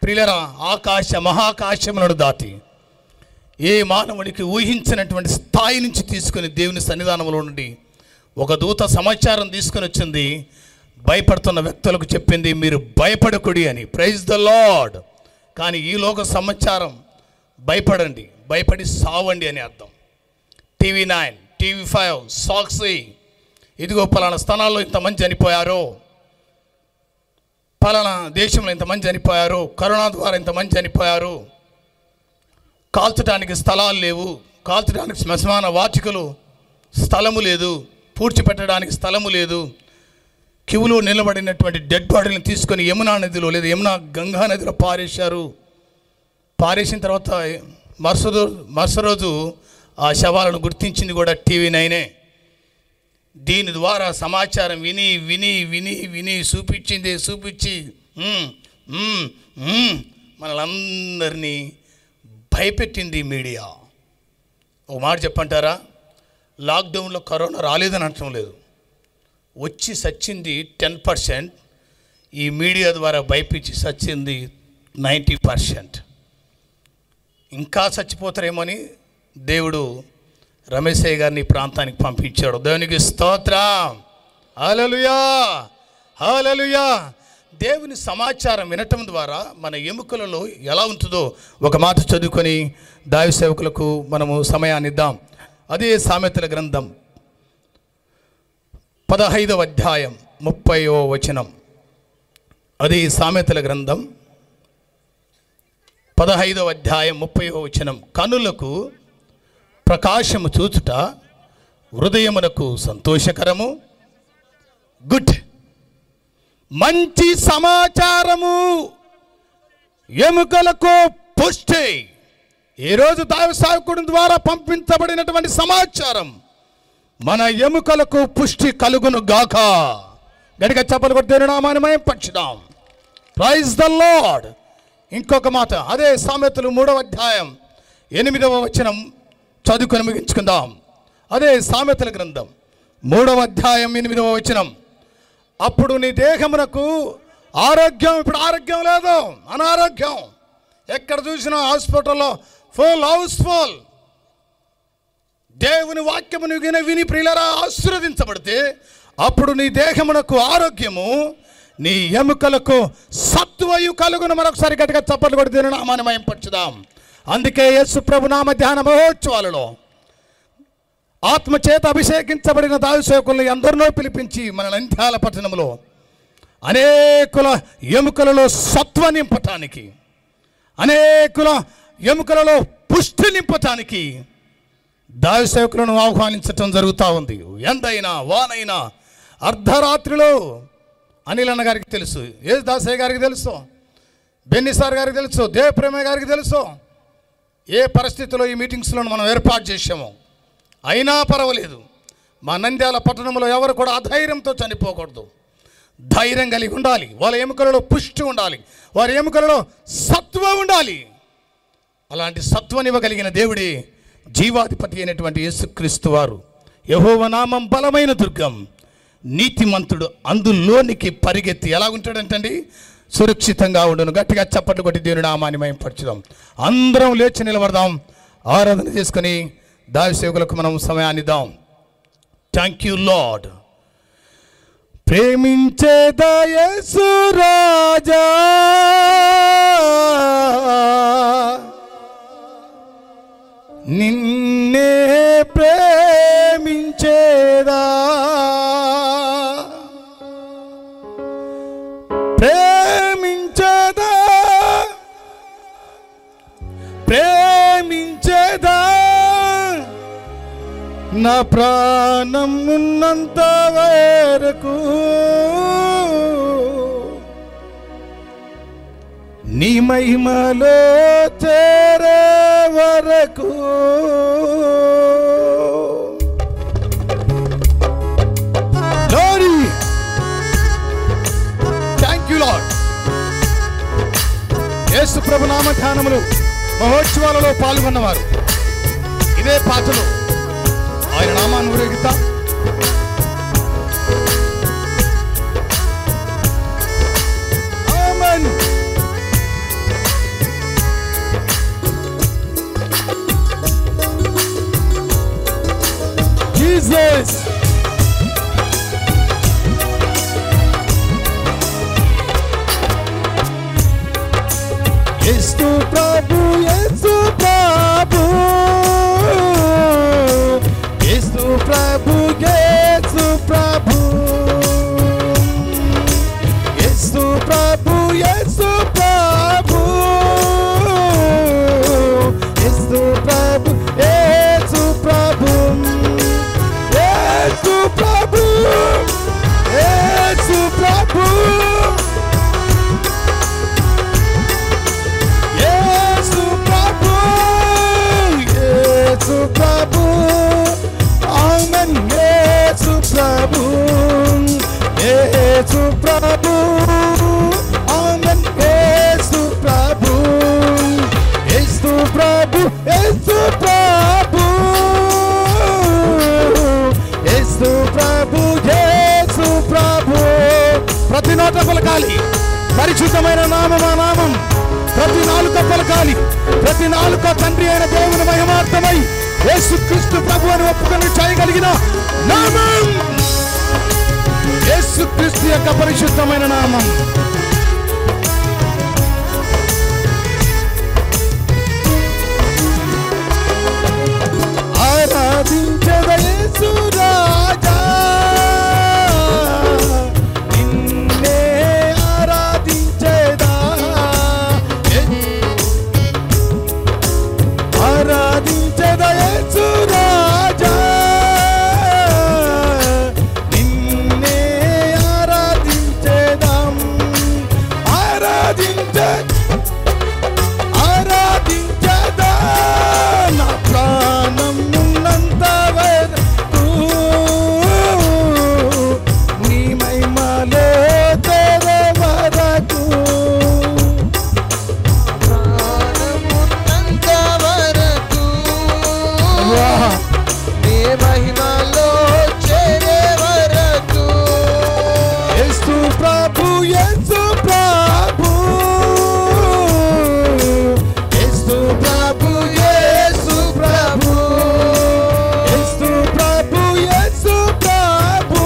ప్రియులరా ఆకాశ మహాకాశములను దాటి ఏ మానవునికి ఊహించినటువంటి స్థాయి నుంచి తీసుకొని దేవుని సన్నిధానంలో నుండి ఒక దూత సమాచారం తీసుకొని వచ్చింది భయపడుతున్న వ్యక్తులకు చెప్పింది మీరు భయపడకుడి అని ప్రైజ్ ద లార్డ్ కానీ ఈ లోక సమాచారం భయపడండి భయపడి సావండి అని అర్థం TV nine TV five Sakshi ఇదిగో పలానా స్థానాల్లో ఇంతమంది చనిపోయారు పలానా దేశంలో ఇంతమంది చనిపోయారు కరోనా ద్వారా ఇంతమంది చనిపోయారు కాల్చడానికి స్థలాలు లేవు కాల్చడానికి శ్మశాన వాటికలు స్థలము లేదు పూడ్చిపెట్టడానికి స్థలము లేదు క్యూలో నిలబడినటువంటి డెడ్ బాడీలను తీసుకొని యమునా నదిలో లేదా యమునా గంగా నదిలో పారేశారు పారేసిన తర్వాత మరుస రోజు మరుస రోజు ఆ శవాలను గుర్తించింది కూడా టీవీ నైనే దీని ద్వారా సమాచారం విని విని విని విని చూపించింది చూపించి "ఉమ్, ఉమ్, ఉమ్" మనలందరినీ భయపెట్టింది మీడియా ఒక మాట చెప్పంటారా లాక్డౌన్లో కరోనా రాలేదని అనటం లేదు వచ్చి సచ్చింది టెన్ పర్సెంట్ ఈ మీడియా ద్వారా భయపించి సచ్చింది నైంటీ పర్సెంట్ ఇంకా చచ్చిపోతారేమని దేవుడు రమేశయ్య గారిని ఈ ప్రాంతానికి పంపించాడు దేవునికి స్తోత్రం హల్లెలూయా హల్లెలూయా దేవుని సమాచారం వినటం ద్వారా మన ఎముకలలో ఎలా ఉంటుందో ఒక మాట చదువుకొని దావి సేవకులకు మనము సమయాన్ని ఇద్దాం అదే సామెతల గ్రంథం పదహైదవ అధ్యాయం ముప్పైవ వచనం అది సామెతల గ్రంథం పదహైదవ అధ్యాయం ముప్పైవ వచనం కనులకు ప్రకాశము చూచుట హృదయమునకు సంతోషకరము గుడ్ మంచి సమాచారము ఎముకలకు పుష్టి ఈరోజు దైవ సాయకుడి ద్వారా పంపించబడినటువంటి సమాచారం మన ఎముకలకు పుష్టి కలుగును గాక గడిగ చెప్పలు కొట్టి నామానమయం పక్షిదాం ప్రైజ్ ద లార్డ్ ఇంకొక మాట అదే సామెతలు మూడవ అధ్యాయం ఎనిమిదవ వచనం చదువుకొని ముగించుకుందాం అదే సామెతల గ్రంథం మూడవ అధ్యాయం ఎనిమిదవ వచనం అప్పుడు నీ దేహమునకు ఆరోగ్యం ఇప్పుడు ఆరోగ్యం లేదు అనారోగ్యం ఎక్కడ చూసినా హాస్పిటల్లో ఫుల్ హౌస్ఫుల్ దేవుని వాక్యమును విని విని ప్రియులరా ఆశీర్వదించబడితే అప్పుడు నీ దేహమునకు ఆరోగ్యము నీ ఎముకలకు సత్వయు కలుగును మరొకసారి గట్టిగా చప్పట్లు కొట్టి దీని నామాన్ని మయం పరచుదాం అందుకే యేసు ప్రభు నామ ధ్యాన మహోత్సవాలలో ఆత్మచేత అభిషేకించబడిన దావిసేకులను ఎందరినో పిలిపించి మన నంద్యాల పట్టణంలో అనేకుల ఎముకలలో సత్వ నింపటానికి అనేకుల ఎముకలలో పుష్టి నింపటానికి దావిసేవకులను ఆహ్వానించటం జరుగుతూ ఉంది ఎంతైనా వానైనా అర్ధరాత్రిలో అనిల్ అన్న గారికి తెలుసు ఏ దాసయ్య గారికి తెలుసు బెన్ని సార్ గారికి తెలుసు దేవప్రేమ గారికి తెలుసు ఏ పరిస్థితిలో ఈ మీటింగ్స్లో మనం ఏర్పాటు చేసామో అయినా పర్వాలేదు మా నంద్యాల పట్టణంలో ఎవరు కూడా అధైర్యంతో చనిపోకూడదు ధైర్యం కలిగి ఉండాలి వాళ్ళ ఎముకలలో పుష్టి ఉండాలి వారి ఎముకలలో సత్వ ఉండాలి అలాంటి సత్వనివ్వగలిగిన దేవుడే జీవాధిపతి అయినటువంటి యేసుక్రీస్తు వారు యహోవ నామం బలమైన దుర్గం నీతిమంతుడు అందులోనికి పరిగెత్తి ఎలా ఉంటాడంటండి సురక్షితంగా ఉండును గట్టిగా చప్పట్లు కొట్టి దేవుని నామాన్ని మేము పరచుదాం అందరం లేచి నిలబడదాం ఆరాధన చేసుకొని దావి సేవకులకు మనం సమయాన్ని ఇద్దాం థ్యాంక్ యూ లాడ్ ప్రేమించే దయసు రాజా నిన్నే ప్రేమించేదా ప్రేమించేదా ప్రేమించేదా నా ప్రాణం ఉన్నంత వరకు నీ మహిమలో చేరే వరకు Glory! Thank you, Lord. యేసు ప్రభు నామ ధ్యానములు మహోత్సవాలలో పాల్గొన్నవారు ఇదే పాటలు ఆయన నామాన్ని ఊరేగిద్దాం ఆమేన్ యేసు ప్రభు యేసు ప్రభు యేసు ప్రభు యేసు ప్రభు యేసు ప్రభు యేసు ప్రభు యేసు ప్రభు యేసు ప్రభు యేసు ప్రభు యేసు ప్రభు యేసు ప్రభు యేసు ప్రభు ఆమెన్ యేసు ప్రభు యేసు ప్రభు ఆమెన్ యేసు ప్రభు యేసు ప్రభు యేసు ప్రభు యేసు ప్రభు యేసు ప్రభు ప్రతి నోట పలకాలి పరిశుద్ధమైన నామమా నామం ప్రతి నాలుక పలకాలి ప్రతి నాలుక తండ్రి అయిన దేవుని మహిమార్థమై యేసు క్రీస్తు ప్రభు అని ఒప్పుకొని చేయగలిగిన నామం యేసు క్రీస్తు యొక్క పరిశుద్ధమైన నామం ఆరాధించద యేసు రాజా నిన్నే ఆరాధించేదా ఆరాధించద యేసు రాజా నిన్నే ఆరాధించేదాం ఆరాధించ ఆరాధించదా నా ప్రాణం ఉన్నంత వరకు నీ మహిమలో తెర వరకు ప్రాణమున్నంత వరకు వా. నీ మహిమలో చేరే వరకు యేసు ప్రభు యేసు ప్రభు యేసు ప్రభు యేసు ప్రభు యేసు ప్రభు యేసు ప్రభు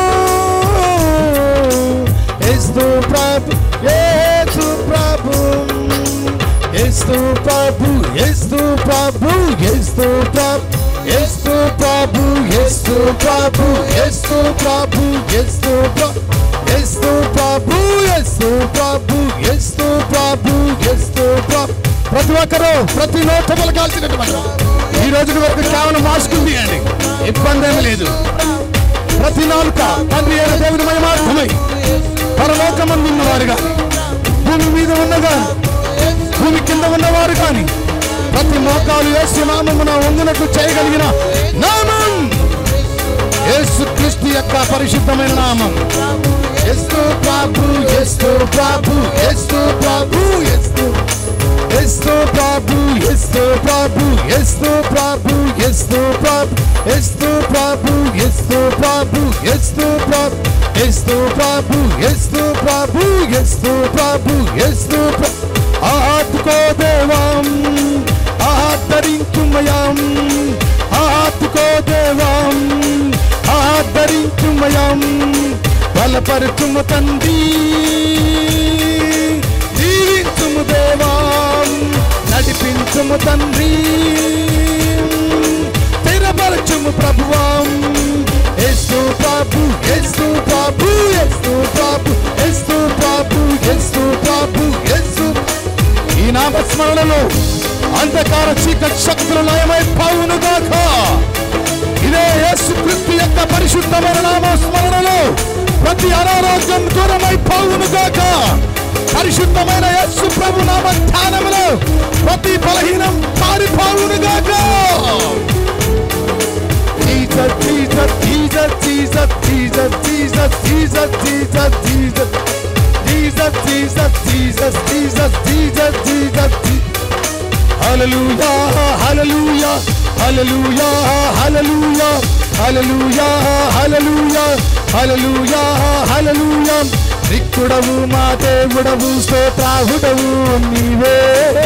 యేసు ప్రభు యేసు ప్రభు యేసు ప్రభు యేసు ప్రభు యేసు ప్రభు యేసు ప్రభు యేసు ప్రభు యేసు ప్రభు యేసు ప్రభు యేసు ప్రభు యేసు ప్రభు యేసు ప్రభు యేసు ప్రభు ప్రతి ఒక్కరూ ప్రతి నోట పలకాల్సినటువంటి ఈ రోజు వరకు కేవలం మాస్కులు తీయండి ఇబ్బంది ఏమీ లేదు ప్రతి నాలుక తండ్రి అయిన దేవుని మహిమార్థమై పరలోకమందు ఉన్నవారు కానీ భూమి మీద ఉన్నగా భూమి కింద ఉన్నవారు కానీ ప్రతి మోకాలు యేసు నామమున వంగినట్లు చేయగలిగిన నామం యేసు క్రీస్తు యొక్క పరిశుద్ధమైన నామం యేసు ప్రభు యేసు ప్రభు యేసు ప్రభు యేసు యేసు ప్రభు యేసు ప్రభు యేసు ప్రభు యేసు ప్రభు యేసు ప్రభు యేసు ప్రభు యేసు ప్రభు యేసు ప్రభు యేసు ప్రభు యేసు ప్రభు యేసు ప్రభు ఆత్కో దేవం ఆదరించుమయం ఆత్కో దేవం ఆదరించుమయం బలపరుచుము తండ్రి జీవించుము దేవం నడిపించుము తండ్రి స్థిరపరచుము ప్రభువం యేసు ప్రభు యేసు ప్రభు యేసు ప్రభు యేసు ప్రభు యేసు ప్రభు యేసు ఈ నామస్మరణలో అంధకార చీకటి శక్తులు లయమై పావును గాక ఇదే యేసు క్రీస్తు యొక్క పరిశుద్ధమైన నామస్మరణలో ప్రతి అనారోగ్యం దూరమై పావును గాక పరిశుద్ధమైన యేసు ప్రభు నామ ధ్యానములో ప్రతి బలహీనం పారిపోవును గాక Jesus, Jesus, Jesus, Jesus, Jesus, Jesus, Jesus, Jesus, Jesus. Jesus, Jesus, Jesus, Jesus, Jesus, Jesus, Jesus. Hallelujah, hallelujah, hallelujah, hallelujah, hallelujah, hallelujah, hallelujah, hallelujah. దిక్కుడవు మా దేవుడవు స్తోత్రాహుడవు నీవే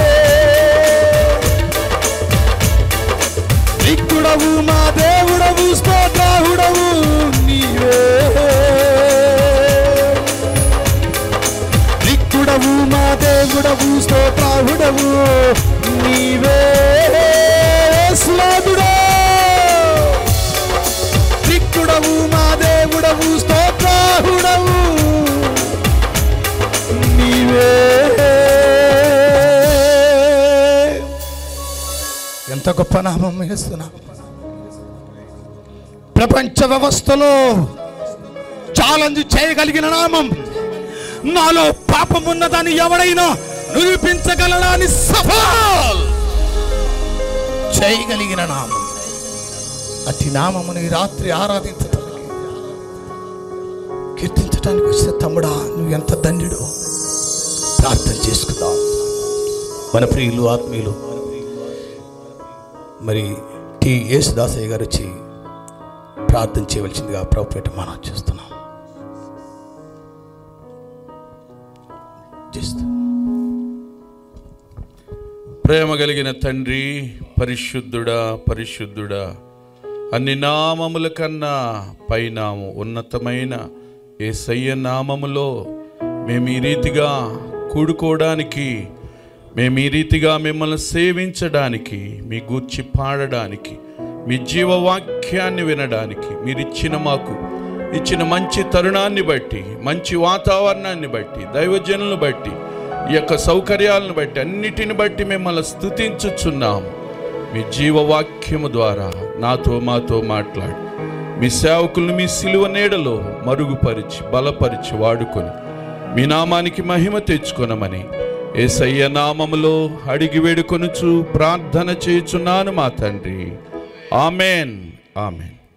దిక్కుడవు మా దేవుడవు స్తోత్రాహుడవు నీవే దిక్కుడవు మా దేవుడవు దిక్కుడవు స్తోత్రాహుడవు నీవే స్లోదుడో దిక్కుడవు మా దేవుడవు స్తోత్రాహుడవు నీవే ఎంత గొప్ప నామం వేస్తున్నాం ప్రపంచ వ్యవస్థలో ఛాలెంజ్ చేయగలిగిన నామం నాలో పాపం ఉన్నదని ఎవడైనా నిరూపించగలడా అని సఫల్ చేయగలిగిన నామం అతి నామమును ఈ రాత్రి ఆరాధించటానికి కీర్తించడానికి వచ్చిన తమ్ముడా నువ్వు ఎంత ధన్యుడు ప్రార్థన చేసుకుందాం మన ప్రియులు ఆత్మీయులు మరి టి యేసుదాసయ్య గారు వచ్చి ప్రార్థన చేయవలసిందిగా ప్రభుపేట మనం చేస్తున్నాం చేస్తూ ప్రేమ కలిగిన తండ్రి పరిశుద్ధుడా పరిశుద్ధుడా అన్ని నామముల కన్నా పైనాము ఉన్నతమైన ఏ సయ్య నామములో మేము ఈ రీతిగా కూడుకోవడానికి మేము ఈ రీతిగా మిమ్మల్ని సేవించడానికి మీ గూర్చి పాడడానికి మీ జీవవాక్యాన్ని వినడానికి మీరు ఇచ్చిన మాకు ఇచ్చిన మంచి తరుణాన్ని బట్టి మంచి వాతావరణాన్ని బట్టి దైవజనులను బట్టి ఈ యొక్క సౌకర్యాలను బట్టి అన్నిటిని బట్టి మిమ్మల్ని స్తుతించుచున్నాము మీ జీవవాక్యము ద్వారా నాతో మాతో మాట్లాడి మీ సేవకులను మీ సిలువ నీడలో మరుగుపరిచి బలపరిచి వాడుకొని మీ నామానికి మహిమ తెచ్చుకొనమని ఏసయ్య నామములో అడిగి వేడుకొనుచు ప్రార్థన చేయుచున్నాను మా తండ్రి ఆమెన్ ఆమెన్